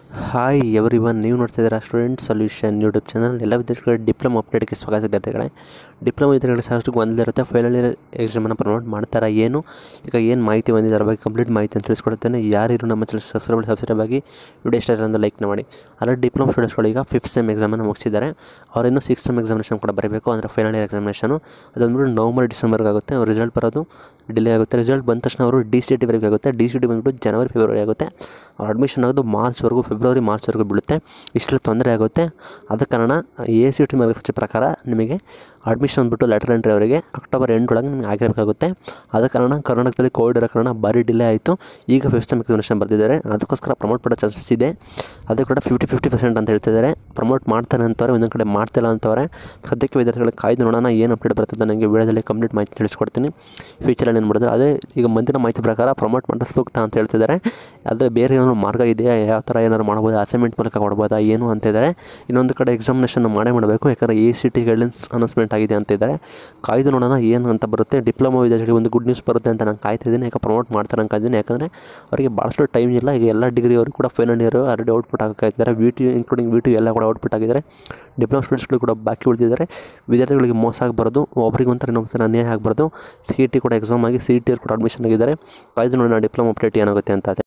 hi every one ನೀವು ನೋಡ್ತಾ ಇದ್ದೀರಾ ಸ್ಟೂಡೆಂಟ್ ಸೊಲ್ಯೂಷನ್ ಯೂಟ್ಯೂಬ್ ಚಾನಲ್ ಎಲ್ಲ ವಿದ್ಯಾರ್ಥಿಗಳು ಡಿಪ್ಲೊಮಾ ಅಪ್ಡೇಟ್ಗೆ ಸ್ವಾಗತ ವಿದ್ಯಾರ್ಥಿಗಳೇ ಡಿಪ್ಲೊಮಾ ವಿದ್ಯಾರ್ಥಿಗಳಿಗೆ ಸಾಕಷ್ಟು ಗೊಂದಲಿರುತ್ತೆ ಫೈನಲ್ ಇಯರ್ ಎಕ್ಸಾಮನ್ನು ಪ್ರಮೋಟ್ ಮಾಡ್ತಾರಾ ಏನು ಈಗ ಏನು ಮಾಹಿತಿ ಬಂದಿದೆ ಅದರ ಬಗ್ಗೆ ಕಂಪ್ಲೀಟ್ ಮಾಹಿತಿ ಅಂತ ತಿಳಿಸ್ಕೊಡ್ತೇನೆ ಯಾರಿರು ನಮ್ಮ ಚಾನಲ್ ಸಬ್ಸ್ಕ್ರೈಬ್ ಸಬ್ಸ್ಕ್ರೈಬ್ ಆಗಿ ವಿಡಿಯೋ ಇಷ್ಟ ಅಂದರೆ ಲೈಕ್ನ ಮಾಡಿ ಆಲ್ರೆಡಿ ಡಿಪ್ಲೊಮಾ ಸ್ಟೂಡೆಂಟ್ಸ್ಗಳು ಈಗ ಫಿಫ್ತ್ ಸೆಮ್ ಎಕ್ಸಾಮನ್ನು ಮುಗಿಸಿದ್ದಾರೆ ಅವರಿನ್ನೂ ಸಿಕ್ಸ್ ಸೆಮ್ ಎಕ್ಸಾಮಿನೇಷನ್ ಕೂಡ ಬರಬೇಕು ಅಂದರೆ ಫೈನಲ್ ಇಯರ್ ಎಕ್ಸಾಮಿನೇಷನು ಅದೊಂದು ನವಂಬರ್ ಡಿಸೆಂಬರ್ಗೆ ಆಗುತ್ತೆ ಅವ್ರ ರಿಸಲ್ಟ್ ಬರೋದು ಡಿಲೇ ಆಗುತ್ತೆ ರಿಸಲ್ಟ್ ಬಂದ ತಕ್ಷಣ ಅವರು ಡಿ ಸಿ ಟಿ ವರೆಗೆ ಆಗುತ್ತೆ ಡಿ ಸಿ ಟಿ ಬಂದ್ಬಿಟ್ಟು ಜನವರಿ ಫೆಬ್ರವರಿ ಆಗುತ್ತೆ ಅವ್ರ ಅಡ್ಮಿಷನ್ ಆಗೋದು ಮಾರ್ಚ್ವರೆಗೂ ಫೆಬ್ರವರಿ ಮಾರ್ಚ್ವರೆಗೂ ಬೀಳುತ್ತೆ ಇಷ್ಟೆಲ್ಲ ತೊಂದರೆ ಆಗುತ್ತೆ ಆದ ಕಾರಣ ಎ ಸಿ ಟಿ ಮಾರ್ಗಸೂಚಿ ಪ್ರಕಾರ ನಿಮಗೆ ಅಡ್ಮಿಷನ್ ಬಂದ್ಬಿಟ್ಟು ಲೆಟರ್ ಎಂಟ್ರಿ ಅವರಿಗೆ ಅಕ್ಟೋಬರ್ ಎಂಟೊಳಗೆ ನಿಮಗೆ ಆಗಿರಬೇಕಾಗುತ್ತೆ ಆದ ಕಾರಣ ಕರ್ನಾಟಕದಲ್ಲಿ ಕೋವಿಡ್ ಇರೋ ಕಾರಣ ಭಾರಿ ಡಿಲೇ ಆಯಿತು ಈಗ ಫಿಫ್ತ್ ಸೆಮ್ ಎಕ್ಸಾಮಿನೇಷನ್ ಬರ್ತಿದ್ದಾರೆ ಅದಕ್ಕೋಸ್ಕರ ಪ್ರಮೋಟ್ ಮಾಡೋ ಚಾನ್ಸಸ್ ಇದೆ ಅದು ಕೂಡ ಫಿಫ್ಟಿ ಫಿಫ್ಟಿ ಪರ್ಸೆಂಟ್ ಅಂತ ಹೇಳ್ತಿದ್ದಾರೆ ಪ್ರಮೋಟ್ ಮಾಡ್ತಾರೆ ಅಂತವ್ರೆ ಒಂದೊಂದು ಕಡೆ ಮಾಡ್ತಿಲ್ಲ ಅಂತವ್ರೆ ಸದ್ಯಕ್ಕೆ ವಿದ್ಯಾರ್ಥಿಗಳಿಗೆ ಕಾಯ್ದು ನೋಡೋಣ ಏನು ಅಪ್ಡೇಟ್ ಬರ್ತದೆ ನನಗೆ ವಿಡಿಯೋದಲ್ಲಿ ಕಂಪ್ಲೀಟ್ ಮಾಹಿತಿ ತಿಳಿಸ್ಕೊಡ್ತೀನಿ ಫ್ಯೂಚರಲ್ಲಿ ಏನು ಮಾಡಿದ್ರೆ ಅದೇ ಈಗ ಮುಂದಿನ ಮಾಹಿತಿ ಪ್ರಕಾರ ಪ್ರಮೋಟ್ ಮಾಡೋದು ಸೂಕ್ತ ಅಂತ ಹೇಳ್ತಿದ್ದಾರೆ ಅದೇ ಬೇರೆ ಏನಾದ್ರು ಮಾರ್ಗ ಇದೆಯಾ ಯಾವ ಥರ ಏನಾದ್ರು ಮಾಡ್ಬೋದು ಅಸೈನ್ಮೆಂಟ್ ಮೂಲಕ ಕೊಡ್ಬೋದಾ ಏನು ಅಂತಿದ್ದಾರೆ ಇನ್ನೊಂದು ಕಡೆ ಎಕ್ಸಾಮಿನೇಷನ್ ಮಾಡೇ ಮಾಡಬೇಕು ಯಾಕಂದರೆ A C T guidelines announcement ಆಗಿದೆ ಅಂತಿದ್ದಾರೆ ಕಾಯ್ದು ನೋಡೋಣ ಏನು ಅಂತ ಬರುತ್ತೆ ಡಿಪ್ಲೊಮಾ ವಿದ್ಯಾರ್ಥಿಗಳಿಗೆ ಒಂದು ಗುಡ್ ನ್ಯೂಸ್ ಬರುತ್ತೆ ಅಂತ ನಾನು ಕಾಯ್ತಿದ್ದೀನಿ ಯಾಕೆ ಪ್ರಮೋಟ್ ಮಾಡ್ತಾರೆ ಅನ್ಕೊಂಡಿದ್ದೀನಿ ಯಾಕಂದರೆ ಅವರಿಗೆ ಭಾಳಷ್ಟು ಟೈಮ್ ಇಲ್ಲ ಈಗ ಎಲ್ಲ ಡಿಗ್ರಿ ಅವರು ಕೂಡ ಫೈನಲ್ ಇಯರ್ ಆಲ್ರೆಡಿ ಔಟ್ಪುಟ್ ಆಗ್ತಾಯಿದ್ದಾರೆ V T including V T ಎಲ್ಲ ಕೂಡ ಔಟ್ಪುಟ್ ಆಗಿದ್ದಾರೆ ಡಿಪ್ಲೊಮಾ ಸ್ಟೂಡೆಂಟ್ಸ್ಗಳು ಕೂಡ ಬಾಕಿ ಉಳಿದಿದ್ದಾರೆ ವಿದ್ಯಾರ್ಥಿಗಳಿಗೆ ಮೋಸ ಆಗಬಾರ್ದು ಒಬ್ರಿಗೆ ಒಂಥರ ಇನ್ನೊಂದು ಅನ್ಯಾಯ ಆಗಬಾರ್ದು ಸಿ ಟಿ ಕೂಡ ಎಕ್ಸಾಮ್ ಆಗಿ ಸಿ ಟಿ ಕೂಡ ಅಡ್ಮಿಷನ್ ಆಗಿದ್ದಾರೆ ಕಾಯ್ದು ನೋಡೋಣ ಡಿಪ್ಲೊಮಾ ಅಪ್ಡೇಟ್ ಏನಾಗುತ್ತೆ ಅಂತ